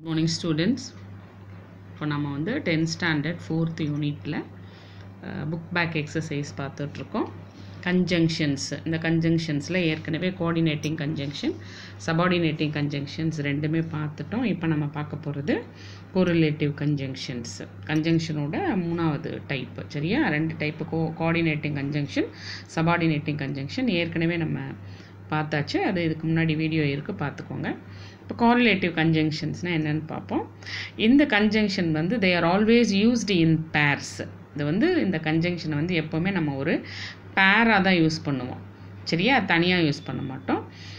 morning students இப்போ நம்ம வந்து டென்த் ஸ்டாண்டர்ட் ஃபோர்த் யூனிட்டில் புக் பேக் எக்ஸசைஸ் பார்த்துட்ருக்கோம் கன்ஜங்ஷன்ஸ் இந்த கன்ஜங்ஷன்ஸில் ஏற்கனவே கோஆர்டினேட்டிங் கன்ஜங்ஷன் சபார்டினேட்டிங் கன்ஜங்ஷன்ஸ் ரெண்டுமே பார்த்துட்டோம் இப்போ நம்ம பார்க்க போகிறது கோரிலேட்டிவ் கன்ஜங்ஷன்ஸ் கன்ஜங்ஷனோட மூணாவது டைப்பு சரியா ரெண்டு type co coordinating conjunction subordinating conjunction ஏற்கனவே நம்ம பார்த்தாச்சு அது இதுக்கு முன்னாடி வீடியோ இருக்குது பார்த்துக்கோங்க இப்போ காரிலேட்டிவ் கன்ஜங்ஷன்ஸ்னால் என்னென்னு பார்ப்போம் இந்த கன்ஜங்ஷன் வந்து they are always used in pairs இது வந்து இந்த கன்ஜங்ஷனை வந்து எப்போவுமே நம்ம ஒரு பேராக தான் யூஸ் பண்ணுவோம் சரியா தனியாக யூஸ் பண்ண மாட்டோம்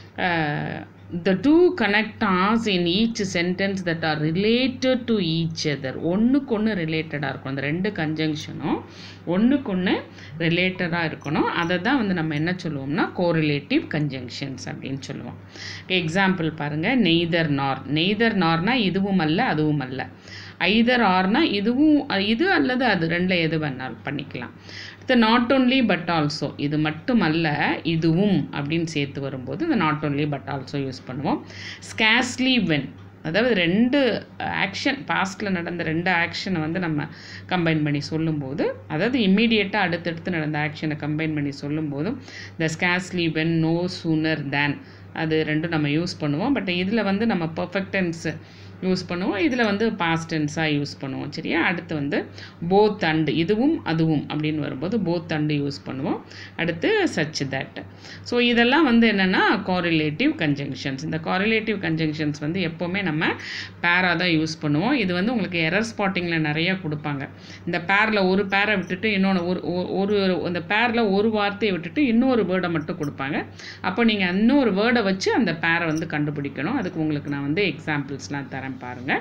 the two connectors in each sentence that are related to each other ஒன்றுக்கு ஒன்று ரிலேட்டடாக இருக்கும் அந்த ரெண்டு கன்ஜங்ஷனும் ஒன்றுக்கு ஒன்று ரிலேட்டடாக இருக்கணும் அதை தான் வந்து நம்ம என்ன சொல்லுவோம்னா கோரிலேட்டிவ் கன்ஜங்ஷன்ஸ் அப்படின்னு சொல்லுவோம் எக்ஸாம்பிள் பாருங்கள் நெய்தர் நார் நெய்தர் நார்னா இதுவும் அல்ல அதுவும் அல்ல ஐதர் ஆர்னா இதுவும் இது அல்லது அது ரெண்டில் எது வேணாலும் பண்ணிக்கலாம் இது நாட் ஓன்லி பட் ஆல்சோ இது மட்டுமல்ல இதுவும் அப்படின்னு சேர்த்து வரும்போது இந்த not only but also use பண்ணுவோம் ஸ்கேஸ்லி வென் அதாவது ரெண்டு ஆக்ஷன் பாஸ்டில் நடந்த ரெண்டு ஆக்ஷனை வந்து நம்ம கம்பைன் பண்ணி சொல்லும்போது அதாவது இம்மீடியட்டாக அடுத்தடுத்து நடந்த ஆக்ஷனை கம்பைன் பண்ணி சொல்லும்போதும் the scarcely when no sooner than அது ரெண்டும் நம்ம யூஸ் பண்ணுவோம் பட் இதில் வந்து நம்ம பர்ஃபெக்ட் டென்ஸ் யூஸ் பண்ணுவோம் இதில் வந்து பாஸ்ட் டென்ஸாக யூஸ் பண்ணுவோம் சரியா அடுத்து வந்து போத் அண்டு இதுவும் அதுவும் அப்படின்னு வரும்போது போத் அண்டு யூஸ் பண்ணுவோம் அடுத்து சச் தட் ஸோ இதெல்லாம் வந்து என்னென்னா காரிலேட்டிவ் கன்ஜங்ஷன்ஸ் இந்த காரிலேட்டிவ் கன்ஜங்ஷன்ஸ் வந்து எப்போவுமே நம்ம பேராக தான் யூஸ் பண்ணுவோம் இது வந்து உங்களுக்கு எரர் ஸ்பாட்டிங்கில் நிறைய கொடுப்பாங்க இந்த பேரில் ஒரு பேரை விட்டுட்டு இன்னொன்று ஒரு ஒரு அந்த பேரில் ஒரு வார்த்தையை விட்டுட்டு இன்னொரு வேர்டை மட்டும் கொடுப்பாங்க அப்போ நீங்கள் இன்னொரு வேர்டை வச்சு அந்த பேரை வந்து கண்டுபிடிக்கணும் அதுக்கு உங்களுக்கு நான் வந்து எக்ஸாம்பிள்ஸ்லாம் தரேன் பாருங்கள்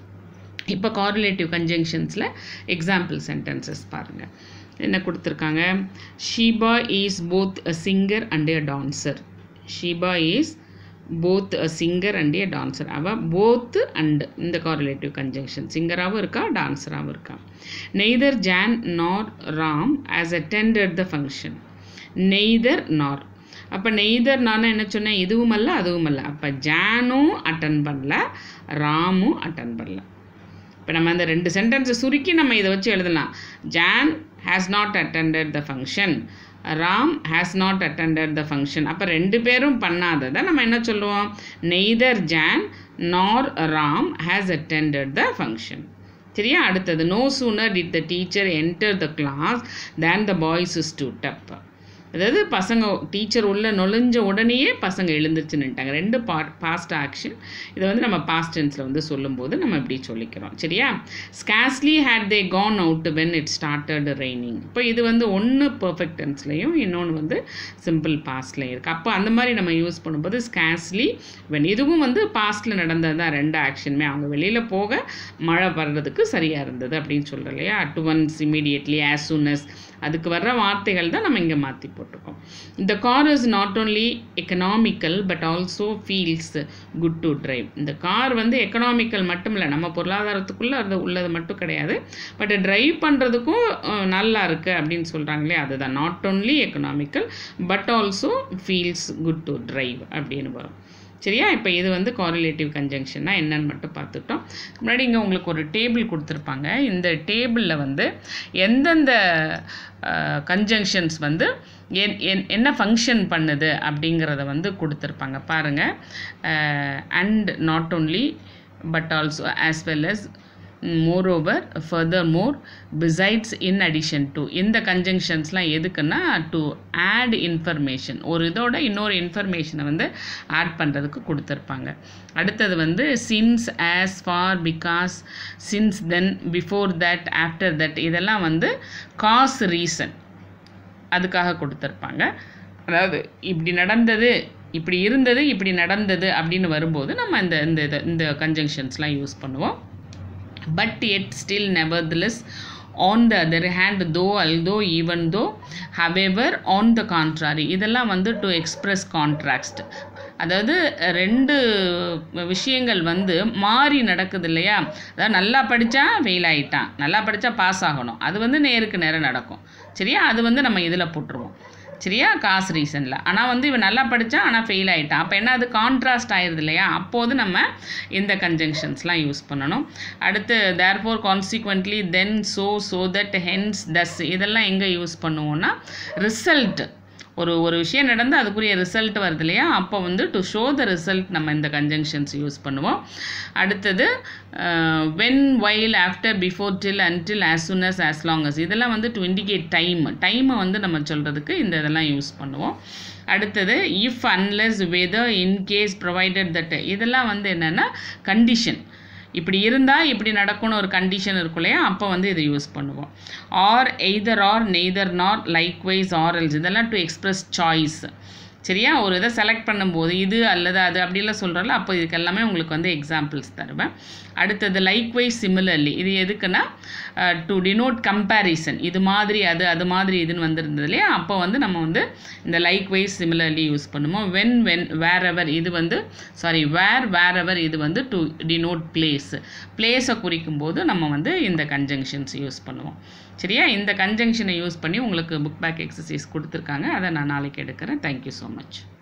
இப்போ காரிலேட்டிவ் கன்ஜங்ஷன்ஸில் எக்ஸாம்பிள் சென்டென்சஸ் பாருங்கள் என்ன கொடுத்துருக்காங்க Sheeba is both a singer and a dancer Sheeba is both a singer and a dancer அவள் போத்து அண்டு இந்த காரிலேட்டிவ் கன்ஜங்ஷன் சிங்கராகவும் இருக்கா டான்ஸராகவும் இருக்கா neither John nor Ram has attended the function neither nor அப்போ நெய்தர் நான் என்ன சொன்னேன் இதுவும் அல்ல அதுவும் அல்ல அப்போ ஜானும் அட்டன் பண்ணல ராமும் அட்டன் பண்ணல இப்போ நம்ம அந்த ரெண்டு சென்டென்ஸை சுருக்கி நம்ம இதை வச்சு எழுதலாம் John has not attended the function Ram has not attended the function அப்போ ரெண்டு பேரும் பண்ணாததை நம்ம என்ன சொல்லுவோம் neither John nor Ram has attended the function சரியா அடுத்தது no sooner did the teacher enter the class than the boys stood up அதாவது பசங்க டீச்சர் உள்ள நுழைஞ்ச உடனேயே பசங்க எழுந்திருச்சு நின்ட்டாங்க ரெண்டு பா பாஸ்ட் ஆக்ஷன் இதை வந்து நம்ம பாஸ்ட் டென்ஸில் வந்து சொல்லும்போது நம்ம இப்படி சொல்லிக்கிறோம் சரியா scarcely had they gone out when it started raining இப்போ இது வந்து ஒன்று பர்ஃபெக்ட் டென்ஸ்லையும் இன்னொன்று வந்து சிம்பிள் பாஸ்ட்லையும் இருக்குது அப்போ அந்த மாதிரி நம்ம யூஸ் பண்ணும்போது ஸ்காஸ்லி வென் இதுவும் வந்து பாஸ்ட்டில் நடந்தது தான் ரெண்டு ஆக்ஷனுமே அவங்க வெளியில் போக மழை வர்றதுக்கு சரியாக இருந்தது அப்படின்னு சொல்கிறோம் இல்லையா at once immediately as soon as அதுக்கு வர்ற வார்த்தைகள் தான் நம்ம இங்கே மாற்றி போட்டிருக்கோம் இந்த car is not only economical but also feels good to drive இந்த கார் வந்து எக்கனாமிக்கல் மட்டும் இல்லை நம்ம பொருளாதாரத்துக்குள்ளே அது உள்ளது மட்டும் கிடையாது பட் ட்ரைவ் பண்ணுறதுக்கும் நல்லா இருக்குது அப்படின்னு சொல்கிறாங்களே அதுதான் not only economical but also feels good to drive அப்படின்னு வரும் சரியா இப்போ இது வந்து காரிலேட்டிவ் கன்ஜங்ஷன்னா என்னன்னு மட்டும் பார்த்துட்டோம் முன்னாடி இங்கே உங்களுக்கு ஒரு டேபிள் கொடுத்துருப்பாங்க இந்த டேபிளில் வந்து எந்தெந்த கன்ஜங்ஷன்ஸ் வந்து என் என் என்ன ஃபங்க்ஷன் பண்ணுது அப்படிங்கிறத வந்து கொடுத்துருப்பாங்க பாருங்கள் and not only but also as well as moreover furthermore besides in addition to இந்த கன்ஜங்ஷன்ஸ்லாம் எதுக்குன்னா டு ஆட் இன்ஃபர்மேஷன் ஒரு இதோட இன்னொரு இன்ஃபர்மேஷனை வந்து ஆட் பண்ணுறதுக்கு கொடுத்துருப்பாங்க அடுத்தது வந்து since as for because since then before that after that இதெல்லாம் வந்து காஸ் ரீசன் அதுக்காக கொடுத்துருப்பாங்க அதாவது இப்படி நடந்தது இப்படி இருந்தது இப்படி நடந்தது அப்படின்னு வரும்போது நம்ம இந்த இந்த இந்த கன்ஜங்ஷன்ஸ்லாம் யூஸ் பண்ணுவோம் but yet still nevertheless on the other hand though although even though however on the contrary இதெல்லாம் வந்து டு எக்ஸ்பிரஸ் கான்ட்ராக்ட் அதாவது ரெண்டு விஷயங்கள் வந்து மாறி நடக்குது இல்லையா அதாவது நல்லா படித்தா ஃபெயில் ஆகிட்டான் நல்லா படித்தா பாஸ் ஆகணும் அது வந்து நேருக்கு நேரம் நடக்கும் சரியா அது வந்து நம்ம இதில் போட்டுருவோம் சரியா காசு ரீசனில் ஆனால் வந்து இவன் நல்லா படித்தான் ஆனால் ஃபெயில் ஆகிட்டான் அப்போ என்ன அது கான்ட்ராஸ்ட் ஆயிடுது இல்லையா அப்போது நம்ம இந்த கன்ஜங்ஷன்ஸ்லாம் யூஸ் பண்ணணும் அடுத்து therefore consequently then so so that hence thus இதெல்லாம் எங்கே யூஸ் பண்ணுவோம்னா ரிசல்ட் ஒரு ஒரு விஷயம் நடந்து அதுக்குரிய ரிசல்ட் வருது இல்லையா அப்போ வந்து டு ஷோ த ரிசல்ட் நம்ம இந்த கன்ஜங்ஷன்ஸ் யூஸ் பண்ணுவோம் அடுத்தது when while after before till until as soon as as long as இதெல்லாம் வந்து டு இண்டிகேட் டைம் டைமை வந்து நம்ம சொல்கிறதுக்கு இந்த இதெல்லாம் யூஸ் பண்ணுவோம் அடுத்தது if unless whether in case provided that இதெல்லாம் வந்து என்னென்னா கண்டிஷன் இப்படி இருந்தால் இப்படி நடக்கும்னு ஒரு கண்டிஷன் இருக்கும் இல்லையா அப்போ வந்து இதை யூஸ் பண்ணுவோம் or either or neither not likewise or else இதெல்லாம் டு எக்ஸ்பிரஸ் சாய்ஸ் சரியா ஒரு இதை செலக்ட் பண்ணும்போது இது அல்லது அது அப்படிலாம் சொல்கிறோம்ல அப்போ இதுக்கு எல்லாமே உங்களுக்கு வந்து எக்ஸாம்பிள்ஸ் தருவேன் அடுத்தது லைக்வைஸ் சிமிலர்லி இது எதுக்குன்னா டு டினோட் கம்பேரிசன் இது மாதிரி அது அது மாதிரி இதுன்னு வந்திருந்தது இல்லையா அப்போ வந்து நம்ம வந்து இந்த லைக்வைஸ் சிமிலர்லி யூஸ் பண்ணுவோம் வென் வென் வேர் எவர் இது வந்து சாரி வேர் வேர் எவர் இது வந்து டு டினோட் பிளேஸ் பிளேஸை குறிக்கும் போது நம்ம வந்து இந்த கன்ஜங்ஷன்ஸ் யூஸ் பண்ணுவோம் சரியா இந்த கன்ஜங்ஷனை யூஸ் பண்ணி உங்களுக்கு புக் பேக் எக்ஸசைஸ் கொடுத்துருக்காங்க அதை நான் நாளைக்கு எடுக்கிறேன் தேங்க்யூ ஸோ மச்